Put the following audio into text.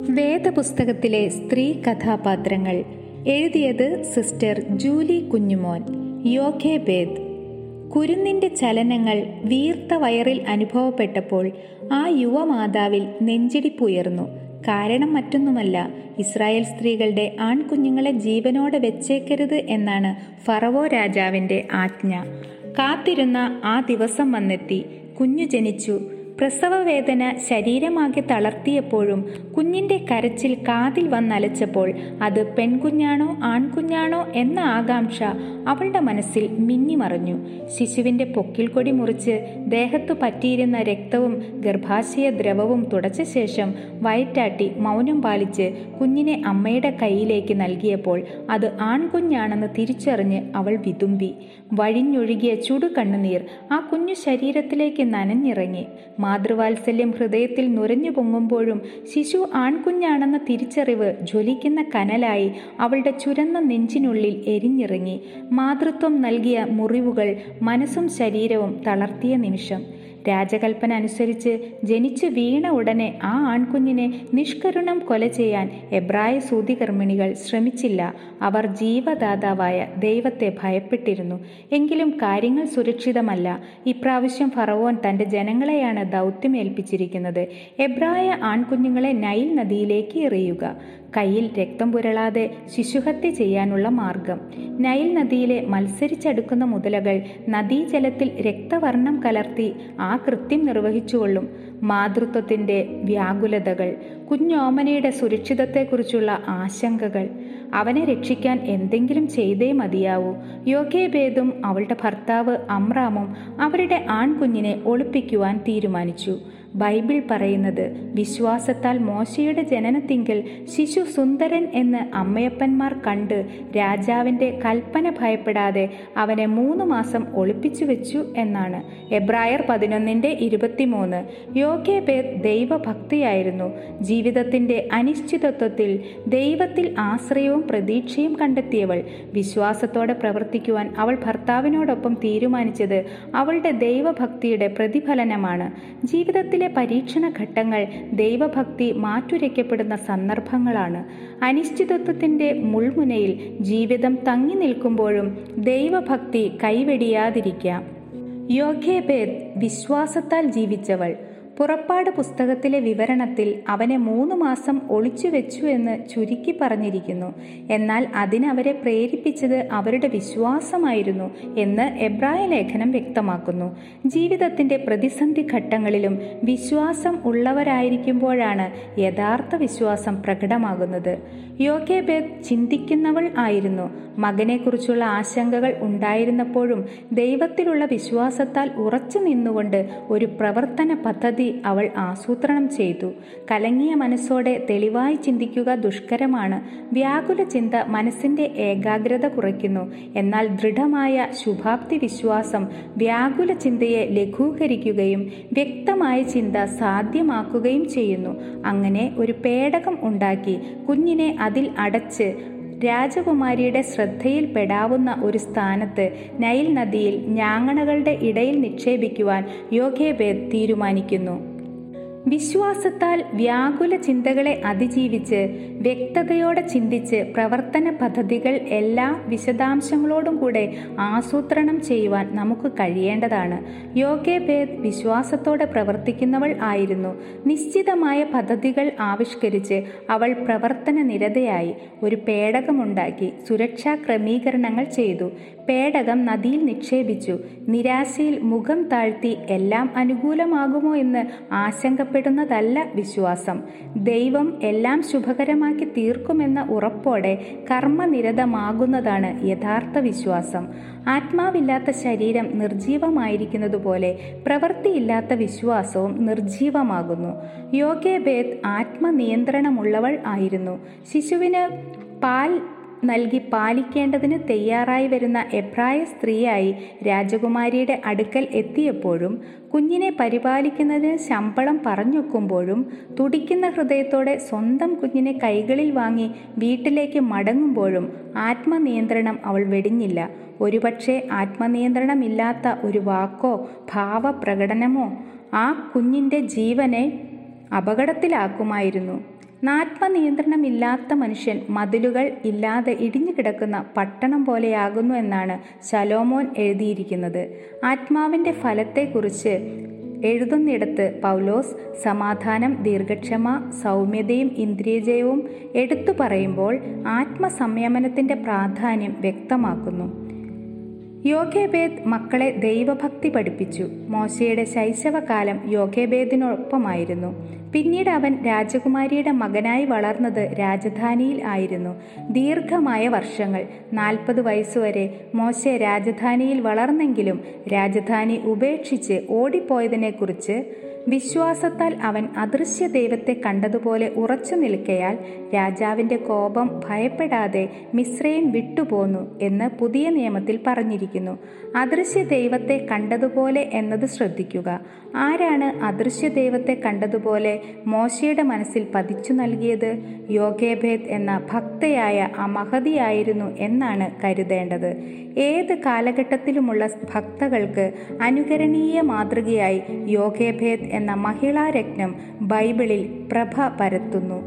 വേദപുസ്തകത്തിലെ സ്ത്രീ കഥാപാത്രങ്ങൾ എഴുതിയത് സിസ്റ്റർ ജൂലി കുഞ്ഞുമോൻ യോഖേബേദ് കുരുന്നിന്റെ ചലനങ്ങൾ വീർത്ത വയറിൽ അനുഭവപ്പെട്ടപ്പോൾ ആ യുവമാതാവിൽ നെഞ്ചിടിപ്പുയർന്നു കാരണം മറ്റൊന്നുമല്ല ഇസ്രായേൽ സ്ത്രീകളുടെ ആൺകുഞ്ഞുങ്ങളെ ജീവനോടെ വെച്ചേക്കരുത് എന്നാണ് ഫറവോ രാജാവിന്റെ ആജ്ഞ കാത്തിരുന്ന ആ ദിവസം വന്നെത്തി കുഞ്ഞു ജനിച്ചു പ്രസവവേദന ശരീരമാകെ തളർത്തിയപ്പോഴും കുഞ്ഞിന്റെ കരച്ചിൽ കാതിൽ വന്നലച്ചപ്പോൾ അത് പെൺകുഞ്ഞാണോ ആൺകുഞ്ഞാണോ എന്ന ആകാംക്ഷ അവളുടെ മനസ്സിൽ മിന്നിമറഞ്ഞു ശിശുവിന്റെ പൊക്കിൽ കൊടി മുറിച്ച് ദേഹത്തു പറ്റിയിരുന്ന രക്തവും ഗർഭാശയ ദ്രവവും തുടച്ച ശേഷം വയറ്റാട്ടി മൗനം പാലിച്ച് കുഞ്ഞിനെ അമ്മയുടെ കയ്യിലേക്ക് നൽകിയപ്പോൾ അത് ആൺകുഞ്ഞാണെന്ന് തിരിച്ചറിഞ്ഞ് അവൾ വിതുമ്പി വഴിഞ്ഞൊഴുകിയ ചുടുകണ്ണുനീർ ആ കുഞ്ഞു ശരീരത്തിലേക്ക് നനഞ്ഞിറങ്ങി മാതൃവാത്സല്യം ഹൃദയത്തിൽ നുരഞ്ഞു പൊങ്ങുമ്പോഴും ശിശു ആൺകുഞ്ഞാണെന്ന തിരിച്ചറിവ് ജ്വലിക്കുന്ന കനലായി അവളുടെ ചുരന്ന നെഞ്ചിനുള്ളിൽ എരിഞ്ഞിറങ്ങി മാതൃത്വം നൽകിയ മുറിവുകൾ മനസ്സും ശരീരവും തളർത്തിയ നിമിഷം രാജകൽപ്പന അനുസരിച്ച് ജനിച്ചു വീണ ഉടനെ ആ ആൺകുഞ്ഞിനെ നിഷ്കരുണം കൊല ചെയ്യാൻ എബ്രായ സൂതികർമ്മിണികൾ ശ്രമിച്ചില്ല അവർ ജീവദാതാവായ ദൈവത്തെ ഭയപ്പെട്ടിരുന്നു എങ്കിലും കാര്യങ്ങൾ സുരക്ഷിതമല്ല ഇപ്രാവശ്യം ഫറവോൻ തന്റെ ജനങ്ങളെയാണ് ദൗത്യം ഏൽപ്പിച്ചിരിക്കുന്നത് എബ്രായ ആൺകുഞ്ഞുങ്ങളെ നൈൽ നദിയിലേക്ക് എറിയുക കയ്യിൽ രക്തം പുരളാതെ ശിശുഹത്യ ചെയ്യാനുള്ള മാർഗം നൈൽ നദിയിലെ മത്സരിച്ചടുക്കുന്ന മുതലകൾ നദീജലത്തിൽ രക്തവർണം കലർത്തി ആ കൃത്യം നിർവഹിച്ചുകൊള്ളും മാതൃത്വത്തിന്റെ വ്യാകുലതകൾ കുഞ്ഞോമനയുടെ സുരക്ഷിതത്തെക്കുറിച്ചുള്ള ആശങ്കകൾ അവനെ രക്ഷിക്കാൻ എന്തെങ്കിലും ചെയ്തേ മതിയാവൂ യോഗേബേദും അവളുടെ ഭർത്താവ് അമ്രാമും അവരുടെ ആൺകുഞ്ഞിനെ ഒളിപ്പിക്കുവാൻ തീരുമാനിച്ചു ബൈബിൾ പറയുന്നത് വിശ്വാസത്താൽ മോശയുടെ ജനനത്തിങ്കിൽ ശിശു സുന്ദരൻ എന്ന് അമ്മയപ്പന്മാർ കണ്ട് രാജാവിന്റെ കൽപ്പന ഭയപ്പെടാതെ അവനെ മൂന്ന് മാസം ഒളിപ്പിച്ചു വെച്ചു എന്നാണ് എബ്രായർ പതിനൊന്നിന്റെ ഇരുപത്തിമൂന്ന് യോഗേബേദ് ദൈവഭക്തിയായിരുന്നു ജീവിതത്തിന്റെ അനിശ്ചിതത്വത്തിൽ ദൈവത്തിൽ ആശ്രയവും പ്രതീക്ഷയും കണ്ടെത്തിയവൾ വിശ്വാസത്തോടെ പ്രവർത്തിക്കുവാൻ അവൾ ഭർത്താവിനോടൊപ്പം തീരുമാനിച്ചത് അവളുടെ ദൈവഭക്തിയുടെ പ്രതിഫലനമാണ് ജീവിതത്തിൽ ജീവിതത്തിലെ പരീക്ഷണ ഘട്ടങ്ങൾ ദൈവഭക്തി മാറ്റുരയ്ക്കപ്പെടുന്ന സന്ദർഭങ്ങളാണ് അനിശ്ചിതത്വത്തിന്റെ മുൾമുനയിൽ ജീവിതം തങ്ങി നിൽക്കുമ്പോഴും ദൈവഭക്തി കൈവെടിയാതിരിക്കാം യോഗ്യഭേദ് വിശ്വാസത്താൽ ജീവിച്ചവൾ പുറപ്പാട് പുസ്തകത്തിലെ വിവരണത്തിൽ അവനെ മൂന്ന് മാസം ഒളിച്ചു വെച്ചു എന്ന് ചുരുക്കി പറഞ്ഞിരിക്കുന്നു എന്നാൽ അതിനവരെ പ്രേരിപ്പിച്ചത് അവരുടെ വിശ്വാസമായിരുന്നു എന്ന് എബ്രായ ലേഖനം വ്യക്തമാക്കുന്നു ജീവിതത്തിന്റെ പ്രതിസന്ധി ഘട്ടങ്ങളിലും വിശ്വാസം ഉള്ളവരായിരിക്കുമ്പോഴാണ് യഥാർത്ഥ വിശ്വാസം പ്രകടമാകുന്നത് യോഗേബേദ് ചിന്തിക്കുന്നവൾ ആയിരുന്നു മകനെക്കുറിച്ചുള്ള ആശങ്കകൾ ഉണ്ടായിരുന്നപ്പോഴും ദൈവത്തിലുള്ള വിശ്വാസത്താൽ ഉറച്ചു നിന്നുകൊണ്ട് ഒരു പ്രവർത്തന പദ്ധതി അവൾ ആസൂത്രണം ചെയ്തു കലങ്ങിയ മനസ്സോടെ തെളിവായി ചിന്തിക്കുക ദുഷ്കരമാണ് വ്യാകുല ചിന്ത മനസ്സിന്റെ ഏകാഗ്രത കുറയ്ക്കുന്നു എന്നാൽ ദൃഢമായ ശുഭാപ്തി വിശ്വാസം വ്യാകുല ചിന്തയെ ലഘൂകരിക്കുകയും വ്യക്തമായ ചിന്ത സാധ്യമാക്കുകയും ചെയ്യുന്നു അങ്ങനെ ഒരു പേടകം ഉണ്ടാക്കി കുഞ്ഞിനെ അതിൽ അടച്ച് രാജകുമാരിയുടെ ശ്രദ്ധയിൽപ്പെടാവുന്ന ഒരു സ്ഥാനത്ത് നൈൽ നദിയിൽ ഞാങ്ങണകളുടെ ഇടയിൽ നിക്ഷേപിക്കുവാൻ യോഗേബേദ് തീരുമാനിക്കുന്നു വിശ്വാസത്താൽ വ്യാകുല ചിന്തകളെ അതിജീവിച്ച് വ്യക്തതയോടെ ചിന്തിച്ച് പ്രവർത്തന പദ്ധതികൾ എല്ലാ വിശദാംശങ്ങളോടും കൂടെ ആസൂത്രണം ചെയ്യുവാൻ നമുക്ക് കഴിയേണ്ടതാണ് യോഗേഭേദ് വിശ്വാസത്തോടെ പ്രവർത്തിക്കുന്നവൾ ആയിരുന്നു നിശ്ചിതമായ പദ്ധതികൾ ആവിഷ്കരിച്ച് അവൾ പ്രവർത്തന നിരതയായി ഒരു പേടകമുണ്ടാക്കി സുരക്ഷാ ക്രമീകരണങ്ങൾ ചെയ്തു പേടകം നദിയിൽ നിക്ഷേപിച്ചു നിരാശയിൽ മുഖം താഴ്ത്തി എല്ലാം അനുകൂലമാകുമോ എന്ന് ആശങ്കപ്പെടുന്നതല്ല വിശ്വാസം ദൈവം എല്ലാം ശുഭകരമാക്കി തീർക്കുമെന്ന ഉറപ്പോടെ കർമ്മനിരതമാകുന്നതാണ് യഥാർത്ഥ വിശ്വാസം ആത്മാവില്ലാത്ത ശരീരം നിർജീവമായിരിക്കുന്നതുപോലെ പ്രവൃത്തിയില്ലാത്ത വിശ്വാസവും നിർജീവമാകുന്നു യോഗേബേദ് ആത്മനിയന്ത്രണമുള്ളവൾ ആയിരുന്നു ശിശുവിന് പാൽ നൽകി പാലിക്കേണ്ടതിന് തയ്യാറായി വരുന്ന എബ്രായ സ്ത്രീയായി രാജകുമാരിയുടെ അടുക്കൽ എത്തിയപ്പോഴും കുഞ്ഞിനെ പരിപാലിക്കുന്നതിന് ശമ്പളം പറഞ്ഞൊക്കുമ്പോഴും തുടിക്കുന്ന ഹൃദയത്തോടെ സ്വന്തം കുഞ്ഞിനെ കൈകളിൽ വാങ്ങി വീട്ടിലേക്ക് മടങ്ങുമ്പോഴും ആത്മനിയന്ത്രണം അവൾ വെടിഞ്ഞില്ല ഒരുപക്ഷെ ആത്മനിയന്ത്രണമില്ലാത്ത ഒരു വാക്കോ ഭാവപ്രകടനമോ ആ കുഞ്ഞിൻ്റെ ജീവനെ അപകടത്തിലാക്കുമായിരുന്നു നാത്മനിയന്ത്രണമില്ലാത്ത മനുഷ്യൻ മതിലുകൾ ഇല്ലാതെ ഇടിഞ്ഞു കിടക്കുന്ന പട്ടണം പോലെയാകുന്നു എന്നാണ് ശലോമോൻ എഴുതിയിരിക്കുന്നത് ആത്മാവിൻ്റെ ഫലത്തെക്കുറിച്ച് എഴുതുന്നിടത്ത് പൗലോസ് സമാധാനം ദീർഘക്ഷമ സൗമ്യതയും ഇന്ദ്രിയജയവും എടുത്തു പറയുമ്പോൾ ആത്മസംയമനത്തിൻ്റെ പ്രാധാന്യം വ്യക്തമാക്കുന്നു യോഗേബേദ് മക്കളെ ദൈവഭക്തി പഠിപ്പിച്ചു മോശയുടെ ശൈശവകാലം യോഗേബേദിനൊപ്പമായിരുന്നു പിന്നീട് അവൻ രാജകുമാരിയുടെ മകനായി വളർന്നത് രാജധാനിയിൽ ആയിരുന്നു ദീർഘമായ വർഷങ്ങൾ നാൽപ്പത് വയസ്സുവരെ മോശെ രാജധാനിയിൽ വളർന്നെങ്കിലും രാജധാനി ഉപേക്ഷിച്ച് ഓടിപ്പോയതിനെക്കുറിച്ച് വിശ്വാസത്താൽ അവൻ അദൃശ്യ ദൈവത്തെ കണ്ടതുപോലെ ഉറച്ചു നിൽക്കയാൽ രാജാവിൻ്റെ കോപം ഭയപ്പെടാതെ മിശ്രയും വിട്ടുപോന്നു എന്ന് പുതിയ നിയമത്തിൽ പറഞ്ഞിരിക്കുന്നു അദൃശ്യ ദൈവത്തെ കണ്ടതുപോലെ എന്നത് ശ്രദ്ധിക്കുക ആരാണ് അദൃശ്യ ദൈവത്തെ കണ്ടതുപോലെ മോശയുടെ മനസ്സിൽ പതിച്ചു നൽകിയത് യോഗേഭേദ് എന്ന ഭക്തയായ ആ മഹതിയായിരുന്നു എന്നാണ് കരുതേണ്ടത് ഏത് കാലഘട്ടത്തിലുമുള്ള ഭക്തകൾക്ക് അനുകരണീയ മാതൃകയായി യോഗേഭേദ് എന്ന മഹിളാരത്നം ബൈബിളിൽ പ്രഭ പരത്തുന്നു